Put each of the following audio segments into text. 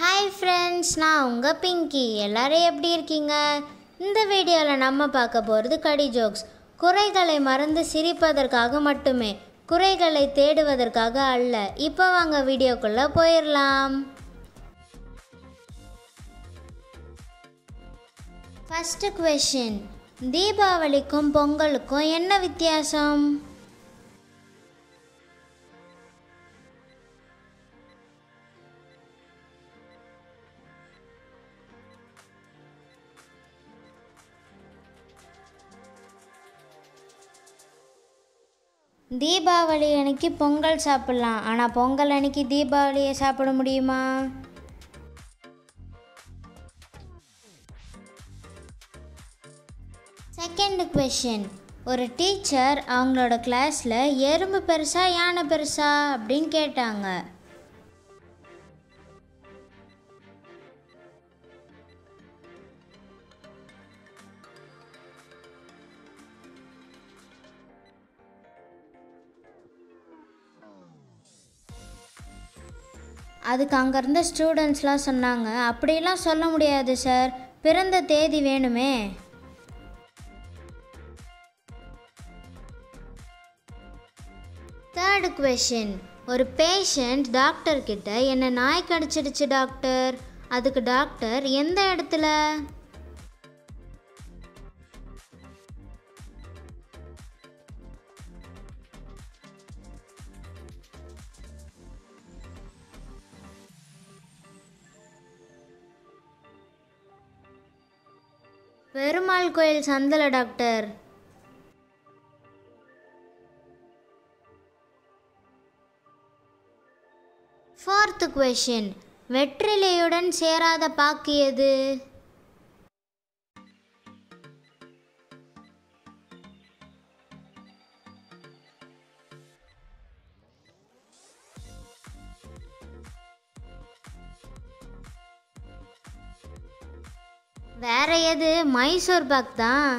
hi friends நான் உங்கள் பிங்கி எல்லாரும் எப்படி இருக்கீங்க இந்த வீடியோவில் நம்ம பார்க்க போகிறது கடி ஜோக்ஸ் குறைகளை மறந்து சிரிப்பதற்காக மட்டுமே குறைகளை தேடுவதற்காக அல்ல இப்போ வாங்க வீடியோக்குள்ளே போயிடலாம் ஃபஸ்ட்டு கொஷின் தீபாவளிக்கும் பொங்கலுக்கும் என்ன வித்தியாசம் தீபாவளி அன்னைக்கு பொங்கல் சாப்பிட்லாம் ஆனால் பொங்கல் அன்னைக்கு தீபாவளியை சாப்பிட முடியுமா செகண்ட் கொஷின் ஒரு டீச்சர் அவங்களோட கிளாஸில் எறும்பு பெருசா யானை பெருசா அப்படின்னு கேட்டாங்க அதுக்கு அங்கே இருந்த ஸ்டூடெண்ட்ஸ்லாம் சொன்னாங்க அப்படிலாம் சொல்ல முடியாது சார் பிறந்த தேதி வேணுமே தேர்டு கொஷின் ஒரு பேஷண்ட் டாக்டர் கிட்ட என்ன நாய் கடிச்சிடுச்சு டாக்டர் அதுக்கு டாக்டர் எந்த இடத்துல பெருமாள் கோயில் சந்தல டாக்டர் ஃபோர்த்து கொஷின் வெற்றிலையுடன் சேராத பாக்கு எது வேற எது மைசூர் பாக் தான்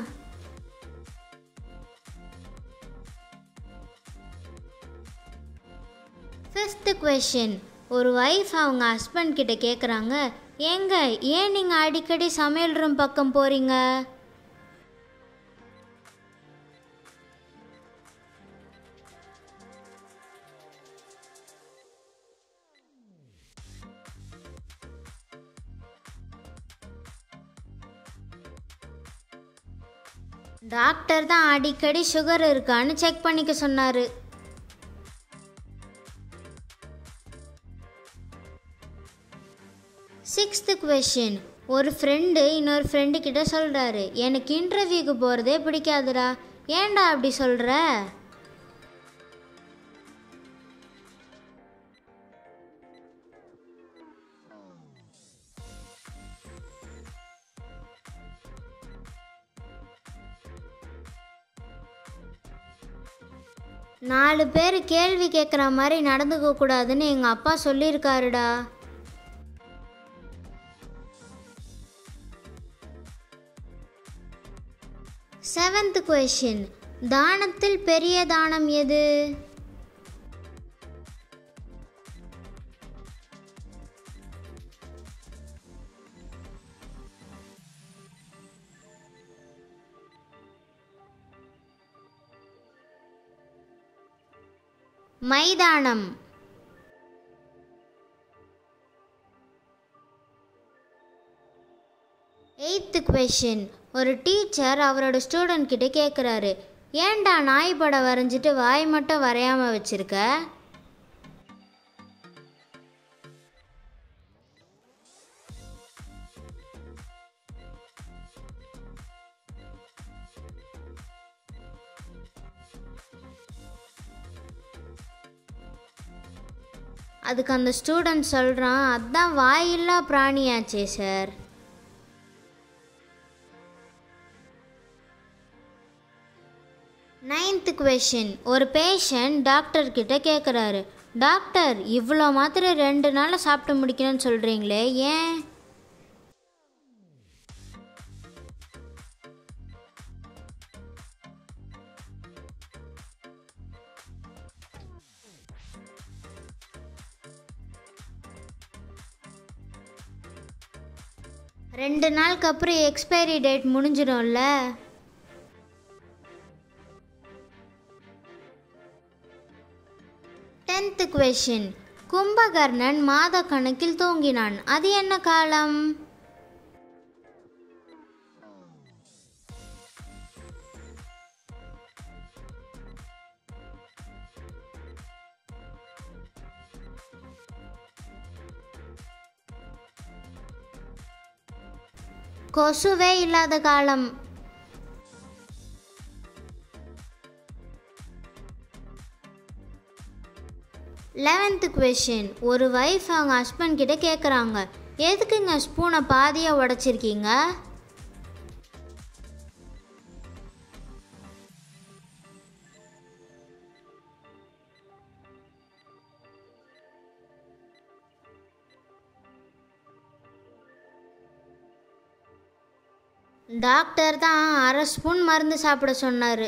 ஃபிஃப்த்து கொஷின் ஒரு ஒய்ஃப் அவங்க ஹஸ்பண்ட் கிட்ட கேட்குறாங்க ஏங்க ஏன் நீங்கள் அடிக்கடி சமையல் ரூம் பக்கம் போகிறீங்க டாக்டர் தான் அடிக்கடி சுகர் இருக்கான்னு செக் பண்ணிக்க சொன்னார் சிக்ஸ்த்து கொஷின் ஒரு ஃப்ரெண்டு இன்னொரு ஃப்ரெண்டு கிட்ட சொல்கிறாரு எனக்கு இன்டர்வியூக்கு போகிறதே பிடிக்காதுடா ஏன்டா அப்படி சொல்கிற நாலு பேர் கேள்வி கேட்குற மாதிரி நடந்துக்க கூடாதுன்னு எங்கள் அப்பா சொல்லியிருக்காருடா செவன்த் கொஷின் தானத்தில் பெரிய தானம் எது மைதானம் எயித்து கொஷின் ஒரு டீச்சர் அவரோட ஸ்டூடெண்ட் கிட்ட கேட்குறாரு ஏன்டா நாய் படம் வரைஞ்சிட்டு வாய் மட்டும் வரையாம வச்சிருக்க அதுக்கு அந்த ஸ்டூடெண்ட் சொல்கிறான் அதான் வாயில்லா பிராணியாச்சே சார் நைன்த்து கொஷின் ஒரு பேஷண்ட் டாக்டர் கிட்ட கேட்குறாரு டாக்டர் இவ்வளோ மாத்திரை ரெண்டு நாளில் சாப்பிட்டு முடிக்கணும்னு சொல்கிறீங்களே ஏன் ரெண்டு நாளுக்கு அப்புறம் எக்ஸ்பைரி டேட் முடிஞ்சிடும்ல டென்த்து கொஷின் கும்பகர்ணன் மாத கணக்கில் தூங்கினான் அது என்ன காலம் கொசுவே இல்லாத காலம் லெவன்த்து கொஷின் ஒரு ஒய்ஃப் அவங்க ஹஸ்பண்ட் கிட்ட கேட்குறாங்க எதுக்குங்க ஸ்பூனை பாதியாக உடைச்சிருக்கீங்க டாக்டர் தான் அரை ஸ்பூன் மருந்து சாப்பிட சொன்னார்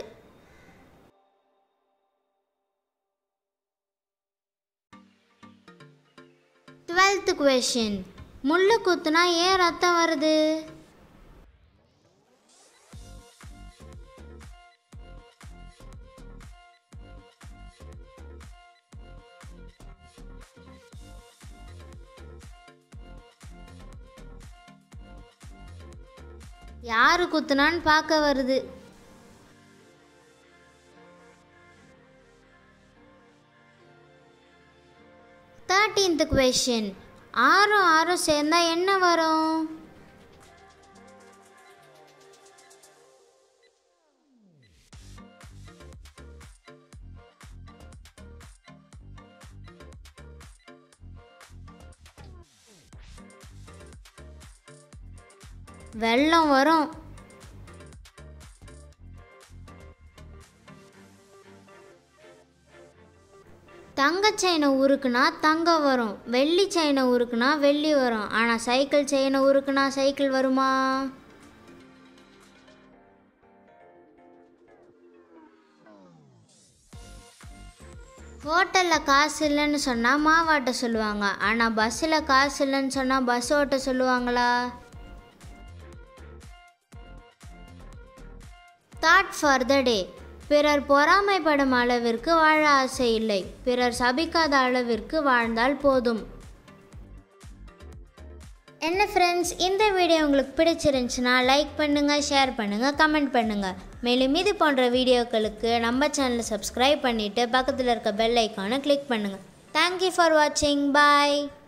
டுவெல்த்து கொஷின் முள்ளு குத்துனா ஏன் ரத்தம் வருது யாரு குத்துனான்னு பார்க்க வருது தேர்ட்டீன்த் கொஷின் ஆறும் ஆறும் சேர்ந்தா என்ன வரும் வெள்ளம் வரும் தங்க செயினை உருக்குனா தங்கம் வரும் வெள்ளி செயினை உருக்குனா வெள்ளி வரும் ஆனால் சைக்கிள் செயினை உருக்குனா சைக்கிள் வருமா ஹோட்டலில் காசு இல்லைன்னு சொன்னால் மாவாட்ட சொல்லுவாங்க ஆனால் பஸ்ஸில் காசு இல்லைன்னு சொன்னால் பஸ் ஓட்ட சொல்லுவாங்களா தாட் ஃபார் த டே பிறர் பொறாமைப்படும் அளவிற்கு வாழ ஆசை இல்லை பிறர் சபிக்காத அளவிற்கு வாழ்ந்தால் போதும் என்ன ஃப்ரெண்ட்ஸ் இந்த வீடியோ உங்களுக்கு பிடிச்சிருந்துச்சுன்னா லைக் பண்ணுங்கள் ஷேர் பண்ணுங்கள் கமெண்ட் பண்ணுங்கள் மேலும் இது போன்ற வீடியோக்களுக்கு நம்ம சேனலை சப்ஸ்கிரைப் பண்ணிவிட்டு பக்கத்தில் இருக்க பெல் ஐக்கானை கிளிக் பண்ணுங்கள் தேங்க்யூ ஃபார் வாட்சிங் பாய்